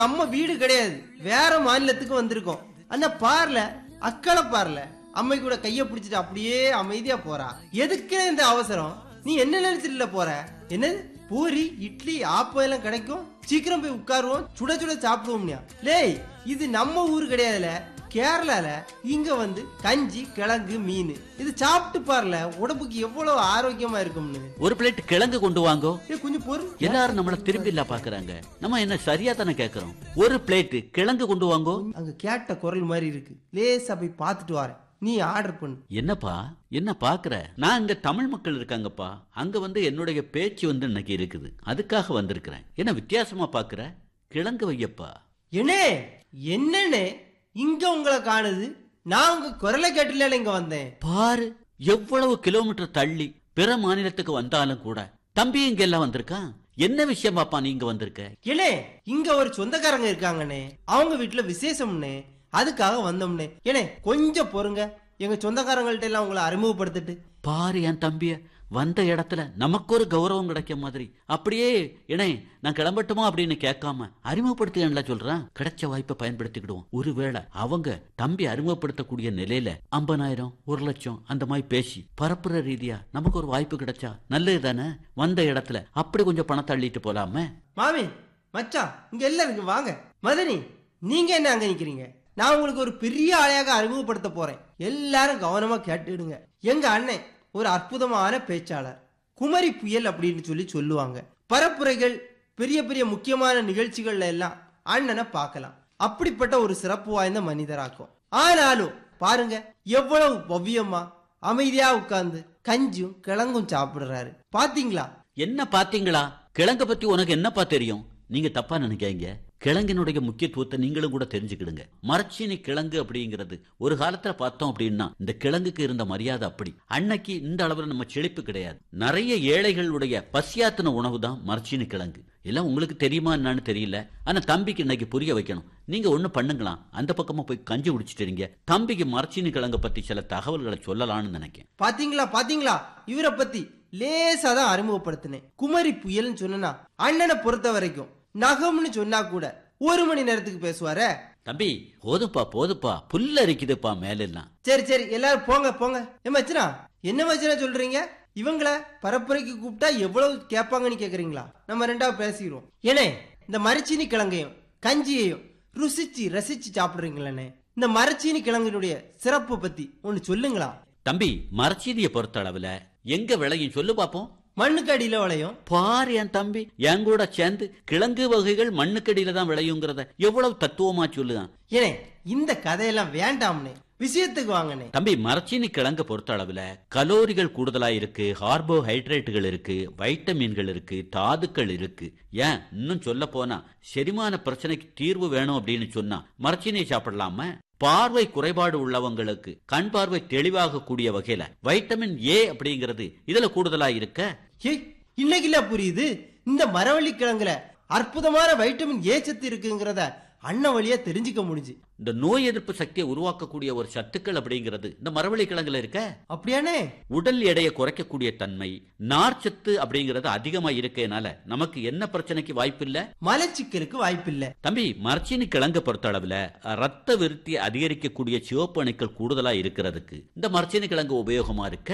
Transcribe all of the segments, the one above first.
நம்ம வீடு கிடையாது வேற மாநிலத்துக்கு வந்திருக்கோம் அந்த பார்ல அக்களை பார்ல அம்மை கூட கைய பிடிச்சிட்டு அப்படியே அமைதியா போறா எதுக்கு இந்த அவசரம் நீ என்ன நினைச்சிட்டு போற என்னது பூரி இட்லி ஆப்பம் எல்லாம் கிடைக்கும் சீக்கிரம் போய் உட்காருவோம் சுட சுட சாப்பிடுவோம்னியா லேய் இது நம்ம ஊர் கிடையாதுல கேரளால இங்க வந்து கஞ்சி கிழங்கு மீன் இது சாப்பிட்டு பாருல உடம்புக்கு எவ்வளவு ஆரோக்கியமா இருக்கும்னு ஒரு பிளேட் கிழங்கு கொண்டு வாங்கோ ஏ கொஞ்சம் பொறு எல்லாரும் நம்மள திரும்பி இல்ல பாக்குறாங்க நம்ம என்ன சரியா தானே கேக்குறோம் ஒரு பிளேட் கிழங்கு கொண்டு வாங்கோ அங்க கேட்ட குரல் மாதிரி இருக்கு லேசா போய் பார்த்துட்டு வரேன் நீ ஆர்டர் பண்ணு என்னப்பா என்ன பாக்குற நான் இங்க தமிழ் மக்கள் இருக்காங்கப்பா அங்க வந்து என்னுடைய பேச்சு வந்து இன்னைக்கு இருக்குது அதுக்காக வந்திருக்கிறேன் என்ன வித்தியாசமா பாக்குற கிழங்கு வையப்பா என்னே என்னண்ணே இங்க உங்களை காணுது நான் உங்க குரலை கேட்டுல இங்க வந்தேன் பாரு எவ்வளவு கிலோமீட்டர் தள்ளி பிற மாநிலத்துக்கு வந்தாலும் கூட தம்பி இங்க எல்லாம் வந்திருக்கான் என்ன விஷயம் பாப்பா நீங்க வந்திருக்க ஏனே இங்க ஒரு சொந்தக்காரங்க இருக்காங்கண்ணே அவங்க வீட்டுல விசேஷம்னே அதுக்காக வந்தோம்னே ஏனே கொஞ்சம் பொறுங்க எங்க சொந்தக்காரங்கள்ட்ட எல்லாம் உங்களை அறிமுகப்படுத்திட்டு பாரு என் தம்பிய வந்த இடத்துல நமக்கு ஒரு கௌரவம் கிடைக்க மாதிரி அப்படியே இணை நான் கிளம்பட்டுமா அப்படின்னு கேட்காம அறிமுகப்படுத்துகன்ல சொல்றான் கிடைச்ச வாய்ப்பை பயன்படுத்திக்கிடுவோம் ஒருவேளை அவங்க தம்பி அறிமுகப்படுத்தக்கூடிய நிலையில ஐம்பதாயிரம் ஒரு லட்சம் அந்த மாதிரி பேசி பரப்புற ரீதியா நமக்கு ஒரு வாய்ப்பு கிடைச்சா நல்லது தானே வந்த இடத்துல அப்படி கொஞ்சம் பணத்தை அள்ளிட்டு போலாமே மாமி மச்சான் இங்க எல்லாம் இருக்கு வாங்க மதனி நீங்க என்ன அங்க நிக்கிறீங்க நான் உங்களுக்கு ஒரு பெரிய ஆளையாக அறிமுகப்படுத்த போறேன் எல்லாரும் கவனமா கேட்டுடுங்க எங்க அண்ணன் ஒரு அற்புதமான பேச்சாளர் குமரி புயல் அப்படின்னு சொல்லி சொல்லுவாங்க பரப்புரைகள் பெரிய பெரிய முக்கியமான நிகழ்ச்சிகள்ல எல்லாம் அண்ணனை பார்க்கலாம் அப்படிப்பட்ட ஒரு சிறப்பு வாய்ந்த மனிதராக்கும் ஆனாலும் பாருங்க எவ்வளவு பவ்யமா அமைதியா உட்கார்ந்து கஞ்சும் கிழங்கும் சாப்பிடுறாரு பாத்தீங்களா என்ன பாத்தீங்களா கிழங்க பத்தி உனக்கு என்னப்பா தெரியும் நீங்க தப்பா நினைக்காங்க கிழங்கினுடைய முக்கியத்துவத்தை நீங்களும் கூட தெரிஞ்சுக்கிடுங்க மரச்சீனி கிழங்கு அப்படிங்கிறது ஒரு காலத்துல பார்த்தோம் அப்படின்னா இந்த கிழங்குக்கு இருந்த மரியாதை அப்படி அன்னைக்கு இந்த அளவுல நம்ம செழிப்பு கிடையாது நிறைய ஏழைகளுடைய பசியாத்தின உணவு தான் மரச்சீனி கிழங்கு எல்லாம் உங்களுக்கு தெரியுமா என்னன்னு தெரியல ஆனா தம்பிக்கு இன்னைக்கு புரிய வைக்கணும் நீங்க ஒண்ணு பண்ணுங்களாம் அந்த பக்கமா போய் கஞ்சி குடிச்சிட்டு தம்பிக்கு மரச்சீனி கிழங்கு பத்தி சில தகவல்களை சொல்லலாம்னு நினைக்கிறேன் பாத்தீங்களா பாத்தீங்களா இவரை பத்தி லேசா தான் அறிமுகப்படுத்தினேன் குமரி புயல்னு சொன்னா அண்ணனை பொறுத்த வரைக்கும் நகம்னு சொன்னா கூட ஒரு மணி நேரத்துக்கு பேசுவாரே தம்பி போதுப்பா போதுப்பா புல்ல அரிக்குதுப்பா மேலெல்லாம் சரி சரி எல்லாரும் போங்க போங்க ஏ மச்சனா என்ன மச்சனா சொல்றீங்க இவங்கள பரப்புரைக்கு கூப்பிட்டா எவ்வளவு கேட்பாங்கன்னு கேக்குறீங்களா நம்ம ரெண்டாவது பேசிக்கிறோம் ஏனே இந்த மரச்சீனி கிழங்கையும் கஞ்சியையும் ருசிச்சு ரசிச்சு சாப்பிடுறீங்களே இந்த மரச்சீனி கிழங்கினுடைய சிறப்பு பத்தி ஒன்னு சொல்லுங்களா தம்பி மரச்சீனியை பொறுத்த அளவுல எங்க விளையும் சொல்லு பாப்போம் மண்ணுக்கு அடியில விளையும் பாரு என் தம்பி என் கூட சேர்ந்து கிழங்கு வகைகள் மண்ணுக்கடியில தான் விளையுங்கிறத எவ்வளவு தத்துவமா சொல்லுதான் ஏனே இந்த கதையெல்லாம் வேண்டாம்னே விஷயத்துக்கு வாங்கனே தம்பி மரச்சீனி கிழங்க பொறுத்த அளவுல கலோரிகள் கூடுதலா இருக்கு கார்போஹைட்ரேட்டுகள் இருக்கு வைட்டமின்கள் இருக்கு தாதுக்கள் இருக்கு ஏன் இன்னும் சொல்ல போனா செரிமான பிரச்சனைக்கு தீர்வு வேணும் அப்படின்னு சொன்னா மரச்சீனியை சாப்பிடலாமா பார்வை குறைபாடு உள்ளவங்களுக்கு கண் பார்வை தெளிவாக கூடிய வகையில வைட்டமின் ஏ அப்படிங்கிறது இதுல கூடுதலா இருக்க ஏய் இன்னைக்குல புரியுது இந்த மரவள்ளி கிழங்குல அற்புதமான வைட்டமின் ஏ சத்து இருக்குங்கிறத அண்ணன் வழியா தெரிஞ்சுக்க முடிஞ்சு இந்த நோய் எதிர்ப்பு சக்தியை உருவாக்கக்கூடிய ஒரு சத்துக்கள் அப்படிங்கிறது இந்த மரவள்ளி கிழங்குல இருக்க அப்படியானே உடல் எடையை குறைக்கக்கூடிய தன்மை நார்ச்சத்து அப்படிங்கிறது அதிகமா இருக்கனால நமக்கு என்ன பிரச்சனைக்கு வாய்ப்பு இல்ல மலச்சிக்கலுக்கு வாய்ப்பில்லை தம்பி மரச்சீனி கிழங்க பொறுத்த அளவுல ரத்த விருத்தி அதிகரிக்கக்கூடிய சிவப்பு அணுக்கள் கூடுதலா இருக்கிறதுக்கு இந்த மரச்சீனி கிழங்கு உபயோகமா இருக்க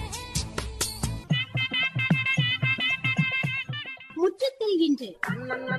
முற்றத்தில் இன்று